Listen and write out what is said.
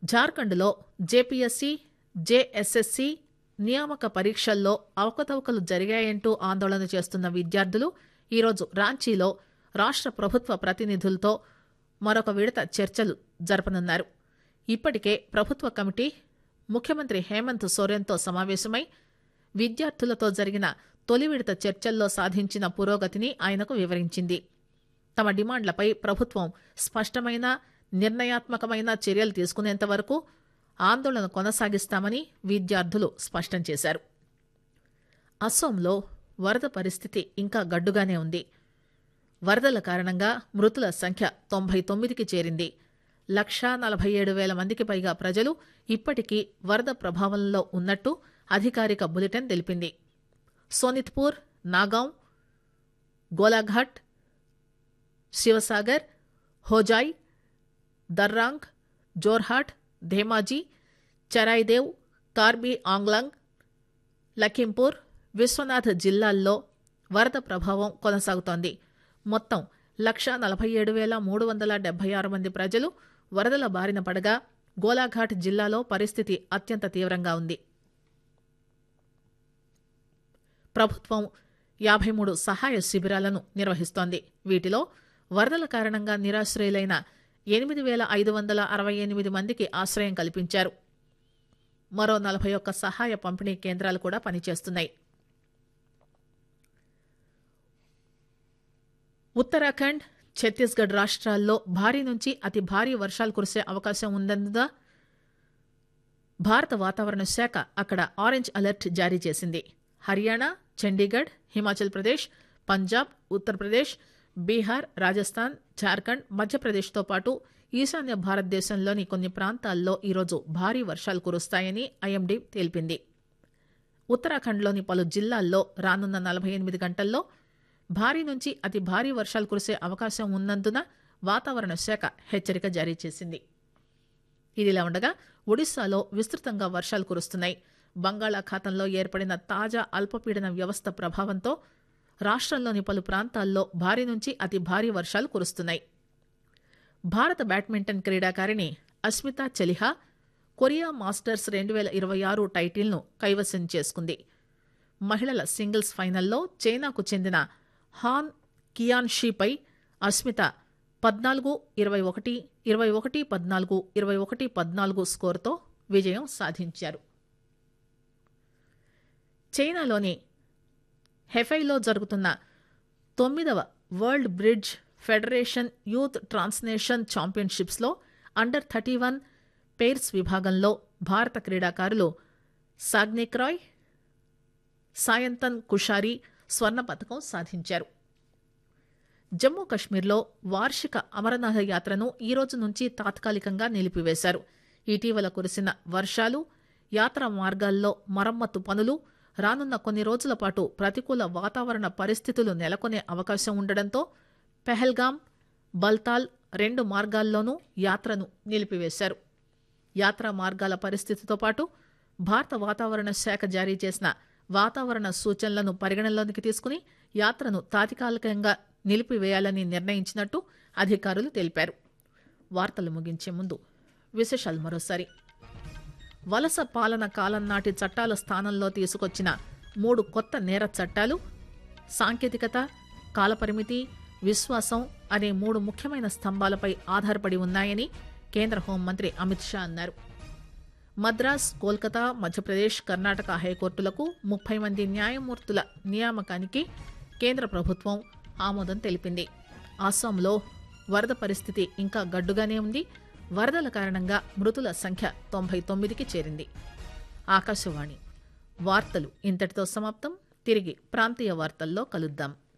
జార్ఖండ్లో JPSC JSSC నియామక పరీక్షల్లో అవకతవకలు జరిగాయంటూ ఆందోళన చేస్తున్న విద్యార్థులు ఈరోజు రాంచీలో రాష్ట ప్రభుత్వ ప్రతినిధులతో మరొక విడత చర్చలు జరపనున్నారు ఇప్పటికే ప్రభుత్వ కమిటీ ముఖ్యమంత్రి హేమంత్ సోరెన్తో సమావేశమై విద్యార్థులతో జరిగిన తొలి విడత చర్చల్లో సాధించిన పురోగతిని ఆయనకు వివరించింది తమ డిమాండ్లపై ప్రభుత్వం స్పష్టమైన నిర్ణయాత్మకమైన చర్యలు తీసుకునేంత వరకు ఆందోళన కొనసాగిస్తామని విద్యార్థులు స్పష్టం చేశారు అస్సోంలో వరద పరిస్థితి ఇంకా గడ్డుగానే ఉంది వరదల కారణంగా మృతుల సంఖ్య తొంభై తొమ్మిదికి చేరింది లక్షా నలభై ఏడు వేల మందికి పైగా ప్రజలు ఇప్పటికీ వరద ప్రభావంలో ఉన్నట్టు అధికారిక బులెటిన్ తెలిపింది సోనిత్పూర్ నాగాం గోలాఘాట్ శివసాగర్ హోజాయ్ దర్రాంగ్ జోర్హాట్ ధేమాజీ చరాయిదేవ్ కార్బీ ఆంగ్లాంగ్ లఖింపూర్ విశ్వనాథ్ జిల్లాల్లో వరద ప్రభావం కొనసాగుతోంది మొత్తం లక్షా నలభై ఏడు వేల మూడు వందల డెబ్బై ఆరు మంది ప్రజలు వరదల బారిన పడగా గోలాఘాట్ జిల్లాలో పరిస్థితి అత్యంత తీవ్రంగా ఉంది ప్రభుత్వం యాభై మూడు సహాయ శిబిరాలను నిర్వహిస్తోంది వీటిలో వరదల కారణంగా నిరాశ్రయులైన ఎనిమిది వేల ఐదు వందల అరవై ఎనిమిది మందికి ఆశ్రయం కల్పించారు మరో నలభై ఒక్క సహాయ పంపిణీ కేంద్రాలు కూడా పనిచేస్తున్నాయి ఉత్తరాఖండ్ ఛత్తీస్గఢ్ రాష్ట్రాల్లో భారీ నుంచి అతి భారీ వర్షాలు కురిసే అవకాశం ఉందన్నదా భారత వాతావరణ శాఖ అక్కడ ఆరెంజ్ అలర్ట్ జారీ చేసింది హర్యానా చండీగఢ్ హిమాచల్ ప్రదేశ్ పంజాబ్ ఉత్తరప్రదేశ్ బీహార్ రాజస్థాన్ జార్ఖండ్ మధ్యప్రదేశ్తో పాటు ఈశాన్య భారతదేశంలోని కొన్ని ప్రాంతాల్లో ఈరోజు భారీ వర్షాలు కురుస్తాయని ఐఎండీ తెలిపింది ఉత్తరాఖండ్లోని పలు జిల్లాల్లో రానున్న నలభై ఎనిమిది గంటల్లో భారీ నుంచి అతి భారీ వర్షాలు కురిసే అవకాశం ఉన్నందున వాతావరణ శాఖ హెచ్చరిక జారీ చేసింది ఇదిలా ఉండగా ఒడిశాలో విస్తృతంగా వర్షాలు కురుస్తున్నాయి బంగాళాఖాతంలో ఏర్పడిన తాజా అల్పపీడన వ్యవస్థ ప్రభావంతో రాష్ట్రంలోని పలు ప్రాంతాల్లో భారీ నుంచి అతి భారీ వర్షాలు కురుస్తున్నాయి భారత బ్యాడ్మింటన్ క్రీడాకారిణి అస్మితా చెలిహా కొరియా మాస్టర్స్ రెండు వేల ఇరవై ఆరు టైటిల్ను కైవసం చేసుకుంది మహిళల సింగిల్స్ ఫైనల్లో చైనాకు చెందిన హాన్ కియాన్షీపై అస్మిత పద్నాలుగు ఇరవై ఒకటి ఇరవై ఒకటి పద్నాలుగు ఇరవై ఒకటి పద్నాలుగు స్కోరుతో విజయం సాధించారు చైనాలోని హెఫైలో జరుగుతున్న తొమ్మిదవ world bridge federation youth transnational ఛాంపియన్షిప్స్లో అండర్ థర్టీ వన్ పెయిర్స్ విభాగంలో భారత క్రీడాకారులు సాగ్నిక్ రాయ్ సాయంతన్ కుషారి స్వర్ణ పథకం సాధించారు జమ్మూ కశ్మీర్లో వార్షిక అమరనాథ యాత్రను ఈ రోజు నుంచి తాత్కాలికంగా నిలిపివేశారు ఇటీవల కురిసిన వర్షాలు యాత్ర మార్గాల్లో మరమ్మతు పనులు రానున్న కొన్ని రోజుల పాటు ప్రతికూల వాతావరణ పరిస్థితులు నెలకొనే అవకాశం ఉండడంతో పెహల్గాం బల్తాల్ రెండు మార్గాల్లోనూ యాత్రను నిలిపివేశారు యాత్రా మార్గాల పరిస్థితితో పాటు భారత వాతావరణ శాఖ జారీ చేసిన వాతావరణ సూచనలను పరిగణనలోకి తీసుకుని యాత్రను తాత్కాలికంగా నిలిపివేయాలని నిర్ణయించినట్టు అధికారులు తెలిపారు వార్తలు ముగించే ముందు విశేషాలు మరోసారి వలస పాలన కాలం నాటి చట్టాల స్థానంలో తీసుకొచ్చిన మూడు కొత్త నేర చట్టాలు సాంకేతికత కాలపరిమితి విశ్వాసం అనే మూడు ముఖ్యమైన స్తంభాలపై ఆధారపడి ఉన్నాయని కేంద్ర హోంమంత్రి అమిత్ షా అన్నారు మద్రాస్ కోల్కతా మధ్యప్రదేశ్ కర్ణాటక హైకోర్టులకు ముప్పై మంది న్యాయమూర్తుల నియామకానికి కేంద్ర ప్రభుత్వం ఆమోదం తెలిపింది అస్సాంలో వరద పరిస్థితి ఇంకా గడ్డుగానే ఉంది వరదల కారణంగా మృతుల సంఖ్య తొంభై తొమ్మిదికి చేరింది ఆకాశవాణి వార్తలు ఇంతటితో సమాప్తం తిరిగి ప్రాంతీయ వార్తల్లో కలుద్దాం